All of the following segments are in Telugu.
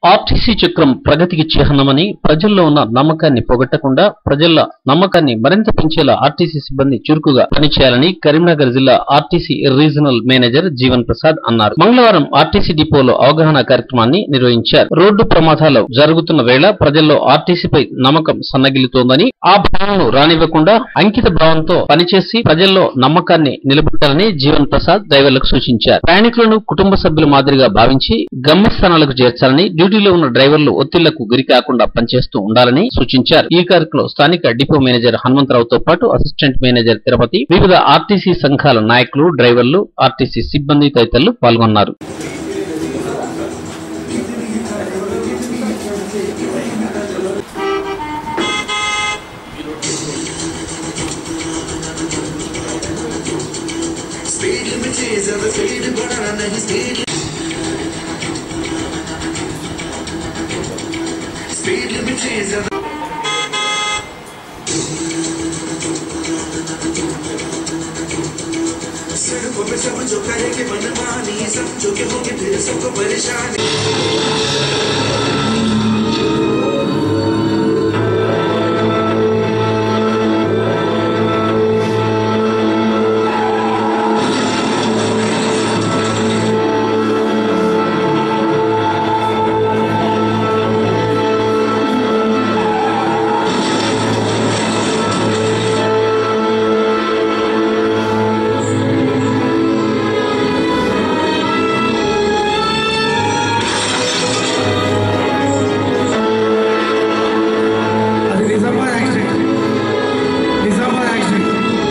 ఆర్టీసీ చక్రం ప్రగతికి చిహ్నమని ప్రజల్లో ఉన్న నమ్మకాన్ని పోగొట్టకుండా ప్రజల నమ్మకాన్ని మరింత పెంచేలా ఆర్టీసీ సిబ్బంది చురుకుగా పనిచేయాలని కరీంనగర్ జిల్లా RTC regional manager Jeevan Prasad అన్నారు మంగళవారం ఆర్టీసీ డిపోలో అవగాహన కార్యక్రమాన్ని నిర్వహించారు రోడ్డు ప్రమాదాలు జరుగుతున్న వేళ ప్రజల్లో ఆర్టీసీపై నమ్మకం సన్నగిల్లుతోందని ఆ భావనను రానివ్వకుండా అంకిత భావంతో పనిచేసి ప్రజల్లో నమ్మకాన్ని నిలబెట్టాలని జీవన్ ప్రసాద్ డ్రైవర్లకు సూచించారు ప్రయాణికులను కుటుంబ సభ్యుల మాదిరిగా భావించి గమ్యస్థానాలకు చేర్చాలని డ్యూటీలో ఉన్న డ్రైవర్లు ఒత్తిళ్లకు గురి కాకుండా పనిచేస్తూ ఉండాలని సూచించారు ఈ కార్యక్రమంలో స్థానిక డిపో మేనేజర్ హనుమంతరావుతో పాటు అసిస్టెంట్ మేనేజర్ తిరుపతి వివిధ ఆర్టీసీ సంఘాల నాయకులు డ్రైవర్లు ఆర్టీసీ సిబ్బంది తదితరులు పాల్గొన్నారు स्पीड लिमिट से ज्यादा स्पीड बढ़ाना नहीं स्पीड स्पीड लिमिट से ज्यादा सड़कों पे समझो करेंगे मनमानी समझो के होंगे फिर सबको परेशानी అది నిజామాబాద్ యాక్సిడెంట్ నిజామాబాద్ యాక్సిడెంట్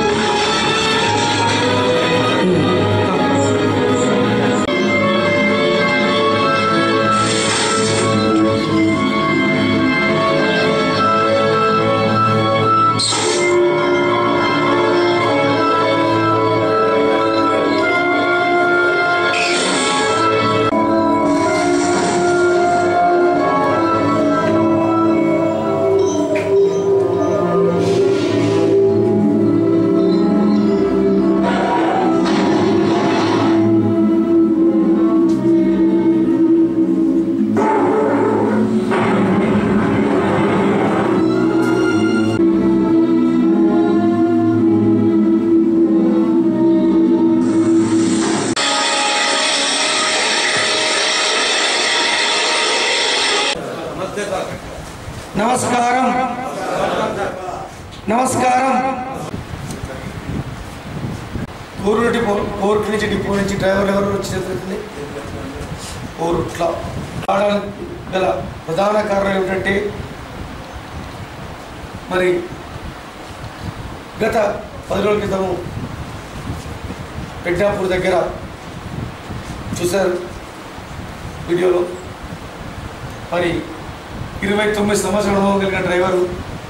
నమస్కారం నమస్కారం ఊరు డిపో కోర్టు నుంచి డిపో నుంచి డ్రైవర్ ఎవరు వచ్చేది కోర్టులో రావడానికి గల ప్రధాన కారణం ఏమిటంటే మరి గత పది రోజుల క్రితము పెడ్డాపూర్ దగ్గర చూశారు వీడియోలో మరి ఇరవై తొమ్మిది సంవత్సరాల అనుభవం కలిగిన డ్రైవరు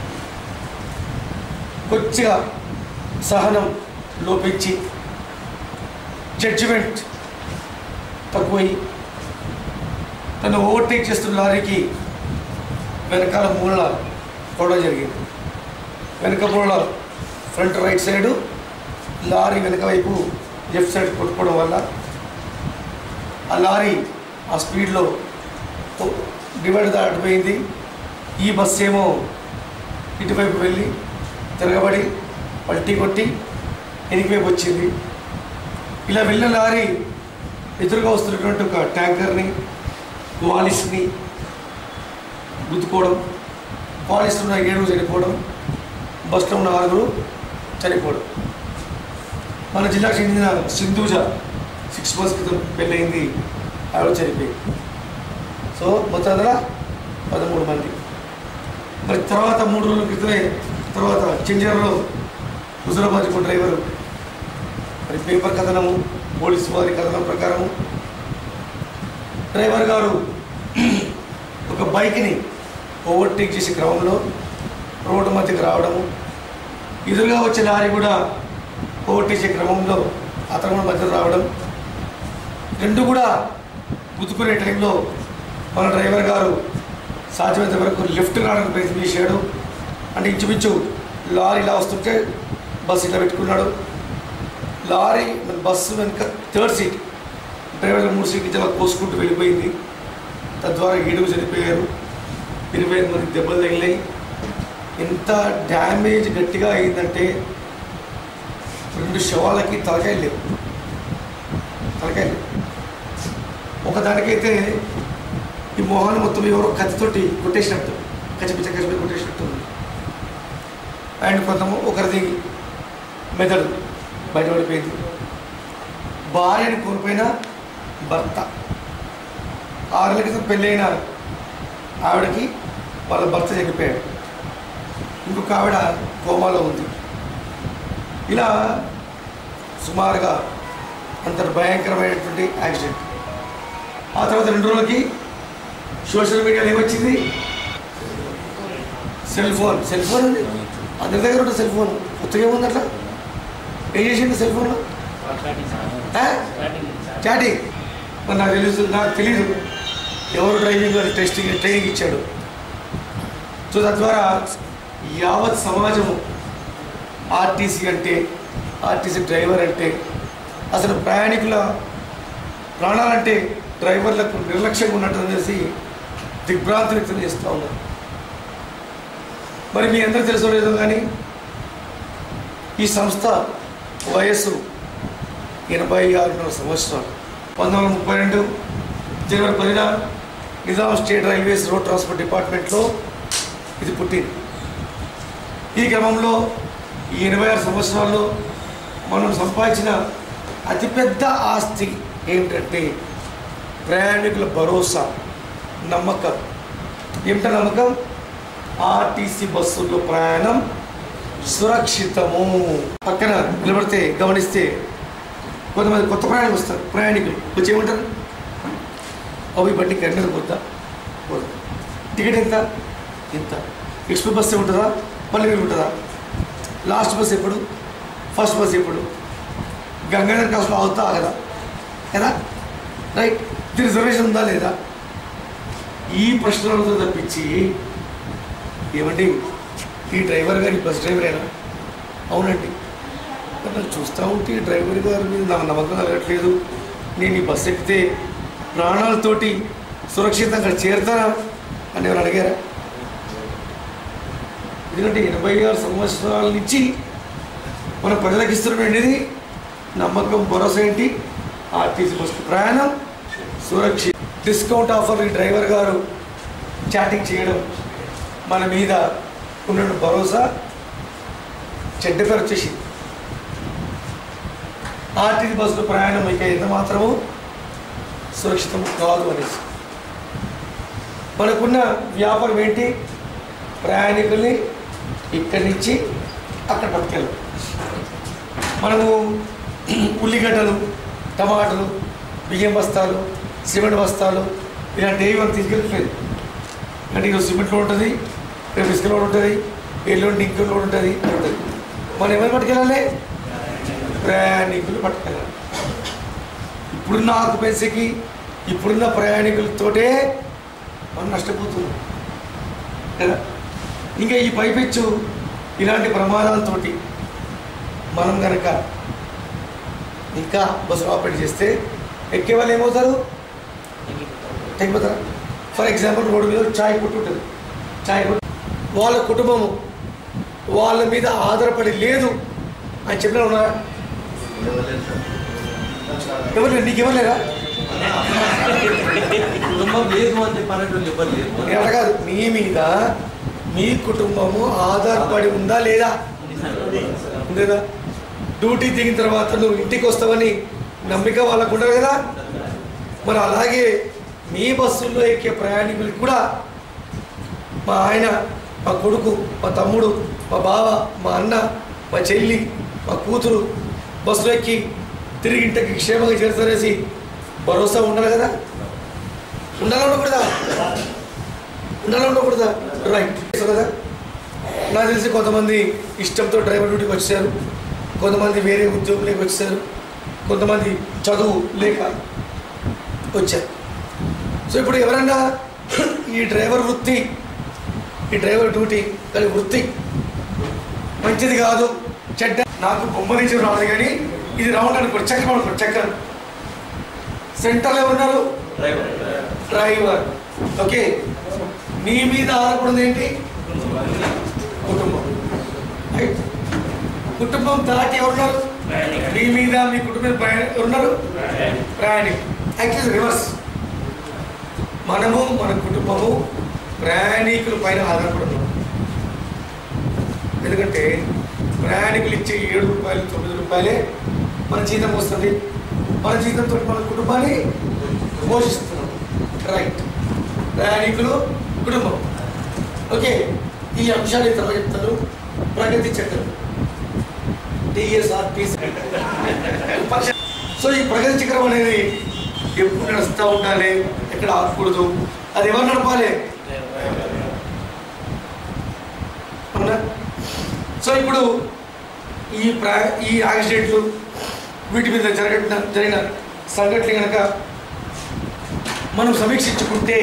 కొద్దిగా సహనం లోపించి జడ్జిమెంట్ తక్కువై తను ఓవర్టేక్ చేస్తున్న లారీకి వెనకాల మూల పోవడం జరిగింది వెనక మూల ఫ్రంట్ రైట్ సైడు లారీ వెనక వైపు లెఫ్ట్ సైడ్ కొట్టుకోవడం వల్ల ఆ లారీ ఆ స్పీడ్లో డివైడ్ దాటిపోయింది ఈ బస్ ఏమో ఇటువైపు వెళ్ళి తిరగబడి పల్టీ కొట్టి వెనకవైపు వచ్చింది ఇలా వెళ్ళిన లారీ ఎదురుగా వస్తున్నటువంటి ఒక ట్యాంకర్ని వాలిస్ని గుద్దుకోవడం వాలిస్ ఉన్న ఏడుగురు చనిపోవడం బస్లో ఉన్న ఆరుగురు చనిపోవడం మన జిల్లాకు చెందిన సింధూజ సిక్స్ మంత్స్ క్రితం పెళ్ళయింది ఆవిడ చనిపోయింది సో మొత్తం దగ్గర పదమూడు మంది మరి తర్వాత మూడు రోజుల క్రితమే తర్వాత చింజర్లో హుజరాబాద్ ఒక డ్రైవరు మరి పేపర్ కథనము పోలీసు వారి కథనం ప్రకారము డ్రైవర్ గారు ఒక బైక్ని ఓవర్టేక్ చేసే క్రమంలో రోడ్డు మధ్యకి రావడము ఎదురుగా వచ్చే లారీ కూడా ఓవర్టేక్ చేసే క్రమంలో అతను కూడా మధ్యలో రావడం రెండు కూడా గుద్దుకునే టైంలో మన డ్రైవర్ గారు సాధ్యమైనంత వరకు లిఫ్ట్ రావడానికి ప్రయత్నం చేశాడు అంటే ఇంచుమించు లారీ ఇలా వస్తుంటే బస్సు ఇలా పెట్టుకున్నాడు లారీ మన బస్సు వెనుక థర్డ్ సీట్ డ్రైవర్ మూడు సీట్ నుంచి అలా కోసుకుంటూ వెళ్ళిపోయింది తద్వారా ఏడుగు చనిపోయారు ఇరవై ఐదు మంది దెబ్బలు తగిలాయి ఎంత డ్యామేజ్ గట్టిగా అయిందంటే రెండు శవాలకి తలకాయలు లేవు తలకాయలు లేవు. ఒకదానికైతే ఈ మొహాన్ని మొత్తం ఎవరో కత్తితోటి కొట్టేసినట్టు కచ్చిపిచ్చ కచ్చిపిచ్చ కొట్టేసినట్టు ఉంది అండ్ కొంత ఒకరిది మెదడు బయటపడిపోయింది భార్యని కోల్పోయిన భర్త ఆరు నెలల క్రితం పెళ్ళైన ఆవిడకి వాళ్ళ భర్త చనిపోయాడు ఇంకొక ఆవిడ కోమాలో ఉంది ఇలా సుమారుగా అంత భయంకరమైనటువంటి యాక్సిడెంట్ ఆ తర్వాత రెండు రోజులకి సోషల్ మీడియాలో ఏమొచ్చింది సెల్ ఫోన్ సెల్ ఫోన్ ఉంది అందరి దగ్గర ఉంటుంది సెల్ ఫోన్ కొత్తగా ఏముంది అట్లా ఏం చేసిండు సెల్ ఫోన్లో చాటింగ్ మరి నాకు తెలుసు నాకు తెలీదు ఎవరు డ్రైవింగ్ అని టెస్టింగ్ ట్రైనింగ్ ఇచ్చాడు సో తద్వారా యావత్ సమాజము ఆర్టీసీ అంటే ఆర్టీసీ డ్రైవర్ అంటే అసలు ప్రయాణికుల ప్రాణాలంటే డ్రైవర్లకు నిర్లక్ష్యంగా ఉన్నట్టు తెలిసి దిగ్భ్రాంతి వ్యక్తం చేస్తూ ఉన్నారు మరి మీ అందరూ తెలుసో లేదో కానీ ఈ సంస్థ వయస్సు ఎనభై ఆరున్నర సంవత్సరాలు పంతొమ్మిది వందల ముప్పై రెండు జనవరి పదిన Nizam state railways road transport డిపార్ట్మెంట్లో ఇది పుట్టింది ఈ క్రమంలో ఈ ఎనభై ఆరు సంవత్సరాల్లో మనం సంపాదించిన అతిపెద్ద ఆస్తి ఏమిటంటే ప్రయాణికుల భరోసా నమ్మకం ఏమిట నమ్మకం ఆర్టీసీ బస్సుల్లో ప్రయాణం సురక్షితము పక్కన నిలబడితే గమనిస్తే కొంతమంది కొత్త ప్రయాణికులు వస్తారు ప్రయాణికులు వచ్చి ఏమంటారు అవి బండి కరీంనగర్ పోద్దా పోదు టికెట్ ఎంత ఎంత ఎక్స్ప్రెస్ బస్ ఉంటుందా పల్లె ఉంటుందా లాస్ట్ బస్ ఎప్పుడు ఫస్ట్ బస్ ఎప్పుడు గంగాధర్ కాస్ట్లో అవుతా కదా కదా రైట్ ఇది రిజర్వేషన్ ఉందా లేదా ఈ ప్రశ్నలతో తప్పించి ఏమండి ఈ డ్రైవర్ గారి బస్ డ్రైవరేనా అవునండి మరి నాకు చూస్తూ ఉంటే ఈ డ్రైవర్ గారి మీద నాకు నమ్మకం కలగట్లేదు నేను ఈ బస్ ఎక్కితే ప్రాణాలతోటి సురక్షితంగా చేరుతారా అని ఎవరు అడిగారా ఎందుకంటే ఎనభై ఆరు సంవత్సరాల నుంచి మన ప్రజలకు ఇస్తున్నటువంటిది నమ్మకం భరోసా ఏంటి ఆర్టీసీ బస్సు ప్రయాణం సురక్షిత డిస్కౌంట్ ఆఫర్ ఈ డ్రైవర్ గారు చాటింగ్ చేయడం మన మీద ఉన్న భరోసా చెడ్డ పేరు వచ్చేసి ఆర్టీసీ బస్సులో ప్రయాణం ఇక ఎంత మాత్రము సురక్షితం కాదు అనేసి మనకున్న వ్యాపారం ఏంటి ప్రయాణికుల్ని ఇక్కడి నుంచి అక్కడ పట్టుకెళ్ళాం మనము ఉల్లిగడ్డలు టమాటాలు బియ్యం బస్తాలు సిమెంట్ బస్తాలు ఇలాంటి ఏవి మనం తీసుకెళ్ళట్లేదు అంటే ఈరోజు సిమెంట్ లోడ్ ఉంటుంది రేపు ఇసుక లోడ్ ఉంటుంది ఎల్లుండి ఇంకో లోడ్ ఉంటుంది అని ఉంటుంది మనం ఎవరు పట్టుకెళ్ళాలి ప్రయాణికులు పట్టుకెళ్ళాలి ఇప్పుడున్న ఆకుపెన్సీకి ఇప్పుడున్న ప్రయాణికులతోటే మనం నష్టపోతున్నాం కదా ఇంకా ఈ పైపెచ్చు ఇలాంటి ప్రమాదాలతోటి మనం కనుక ఇంకా బస్సు ఆపరేట్ చేస్తే ఎక్కే వాళ్ళు ఏమవుతారు తగ్గిపోతారా ఫర్ ఎగ్జాంపుల్ రోడ్డు మీద చాయ్ కొట్టు ఉంటుంది చాయ్ కొట్టు వాళ్ళ కుటుంబము వాళ్ళ మీద ఆధారపడి లేదు అని చెప్పిన ఉన్నారా ఎవరు లేరు? నీకు ఎవరు లేరా కుటుంబం లేదు అని చెప్పాలంటే ఎవరు లేదు నేను అడగాదు మీ మీద మీ కుటుంబము ఆధారపడి ఉందా లేదా ఉందేదా డ్యూటీ దిగిన తర్వాత నువ్వు ఇంటికి వస్తావని నమ్మిక వాళ్ళకు ఉండదు కదా మరి అలాగే మీ బస్సుల్లో ఎక్కే ప్రయాణికులకి కూడా మా ఆయన మా కొడుకు మా తమ్ముడు మా బావ మా అన్న మా చెల్లి మా కూతురు బస్సులో ఎక్కి తిరిగి ఇంటికి క్షేమంగా చేరుతారేసి భరోసా ఉండాలి కదా ఉండాలా ఉండకూడదా ఉండాలా ఉండకూడదా రైట్ కదా నాకు తెలిసి కొంతమంది ఇష్టంతో డ్రైవర్ డ్యూటీకి వచ్చారు కొంతమంది వేరే ఉద్యోగులకి వచ్చారు కొంతమంది చదువు లేక వచ్చారు సో ఇప్పుడు ఎవరన్నా ఈ డ్రైవర్ వృత్తి ఈ డ్రైవర్ డ్యూటీ కానీ వృత్తి మంచిది కాదు చెడ్డ నాకు బొమ్మ నుంచి రాదు కానీ ఇది రౌండ్ అనుకోండి చక్రం అనుకోండి చక్రం సెంటర్లో ఎవరున్నారు డ్రైవర్ ఓకే నీ మీద ఆధారపడింది ఏంటి కుటుంబం రైట్ కుటుంబం దాటి ఎవరున్నారు మీ మీద మీ కుటుంబం ప్రయాణ ఎవరున్నారు ప్రయాణి యాక్చువల్లీ రివర్స్ మనము మన కుటుంబము ప్రయాణికుల పైన ఆధారపడి ఉన్నాం ఎందుకంటే ప్రయాణికులు ఇచ్చే ఏడు రూపాయలు తొమ్మిది రూపాయలే మన జీతం వస్తుంది మన జీతంతో మన కుటుంబాన్ని పోషిస్తున్నాం రైట్ ప్రయాణికులు కుటుంబం ఓకే ఈ అంశాలు ఇతర చెప్తారు ప్రగతి చక్రం టిఎస్ఆర్టీసీ సో ఈ ప్రగతి చక్రం అనేది ఎప్పుడు నడుస్తూ ఉండాలి ఎక్కడ ఆగకూడదు అది ఎవరు నడపాలి అవునా సో ఇప్పుడు ఈ ప్రా ఈ యాక్సిడెంట్లు వీటి మీద జరగట జరిగిన సంఘటనలు కనుక మనం సమీక్షించుకుంటే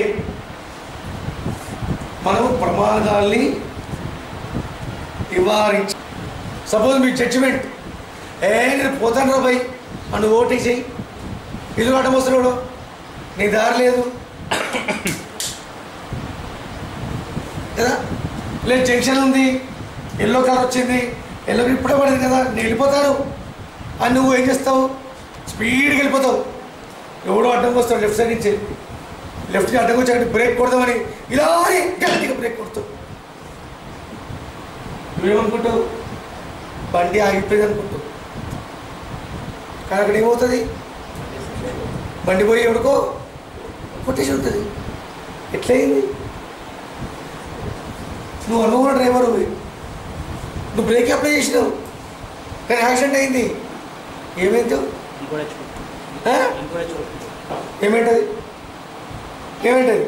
మనం ప్రమాదాల్ని నివారించి సపోజ్ మీ జడ్జిమెంట్ ఏ నేను పోతాను రా భయ్ నన్ను ఓటేసేయి ఇల్లు ఆట వస్తున్నాడు నీ దారి లేదు కదా లేదు జంక్షన్ ఉంది ఎల్లో కార్ వచ్చింది ఎల్లో ఇప్పుడే పడింది కదా నేను వెళ్ళిపోతాను అని నువ్వు ఏం చేస్తావు స్పీడ్గా వెళ్ళిపోతావు ఎవడో అడ్డం వస్తాడు లెఫ్ట్ సైడ్ నుంచి లెఫ్ట్కి అడ్డం వచ్చి బ్రేక్ కొడదామని ఇలా అని గట్టిగా బ్రేక్ కొడతావు నువ్వేమనుకుంటావు బండి ఆగిపోయింది అనుకుంటావు కానీ అక్కడ ఏమవుతుంది బండి పోయి ఎవడికో కొట్టేసి ఉంటుంది ఎట్లయింది నువ్వు అనుకున్న డ్రైవర్ నువ్వు బ్రేక్ అప్లై చేసినావు కానీ యాక్సిడెంట్ అయింది ఏమైంది ఆ? ఏమైంటది ఏమైంటది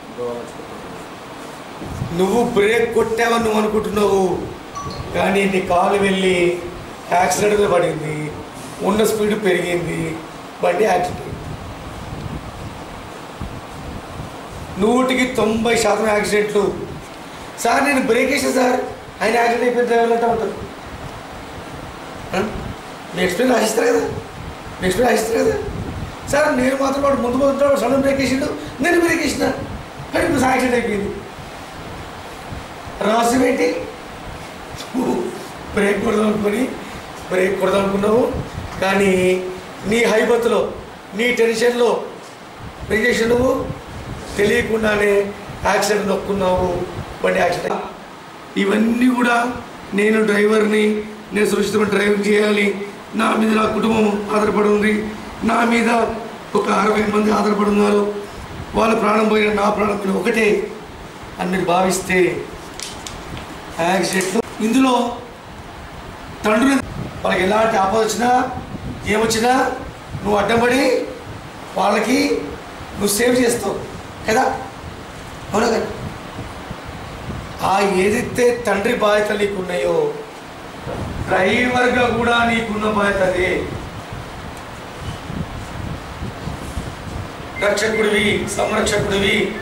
నువ్వు బ్రేక్ కొట్టావని నువ్వు అనుకుంటున్నావు కానీ నీ కాలు వెళ్ళి యాక్సిడెంట్ పడింది ఉన్న స్పీడ్ పెరిగింది బండి యాక్సిడెంట్ అయింది. నూటికి తొంభై శాతం యాక్సిడెంట్లు సార్ నేను బ్రేక్ వేసాను సార్ ఆయన యాక్సిడెంట్ అయిపోయిన డ్రైవర్లు అంటూ ఉంటారు ఆ? మీ ఎక్స్పీరియన్స్ రాసిస్తారు కదా మీ ఎక్స్పీరియన్స్ రాసిస్తారు కదా సార్ నేను మాత్రం వాడు ముందు ముందు వాడు సడన్ బ్రేక్ వేసిండు నేను బ్రేక్ వేసిన కానీ ఇప్పుడు యాక్సిడెంట్ అయిపోయింది రహస్యం ఏంటి బ్రేక్ కొడదాం అనుకుని బ్రేక్ కొడదాం అనుకున్నావు కానీ నీ హైబత్తులో నీ టెన్షన్లో ఏం చేసావు నువ్వు తెలియకుండానే యాక్సిడెంట్ నొక్కున్నావు బండి యాక్సిడెంట్ ఇవన్నీ కూడా నేను డ్రైవర్ని నేను సురక్షితమైన డ్రైవింగ్ చేయాలి నా మీద నా కుటుంబం ఆధారపడి ఉంది నా మీద ఒక అరవై మంది ఆధారపడి ఉన్నారు వాళ్ళ ప్రాణం పోయిన నా ప్రాణం పోయిన ఒకటే అని మీరు భావిస్తే యాక్సిడెంట్ ఇందులో తండ్రి వాళ్ళకి ఎలాంటి ఆపద వచ్చినా ఏమొచ్చినా నువ్వు అడ్డంపడి వాళ్ళకి నువ్వు సేవ్ చేస్తావు కదా అవునా కదా ఆ ఏదైతే తండ్రి బాధ్యతలు నీకు ఉన్నాయో డ్రైవర్గా కూడా నీకున్న బాధ్యత అదే రక్షకుడివి సంరక్షకుడివి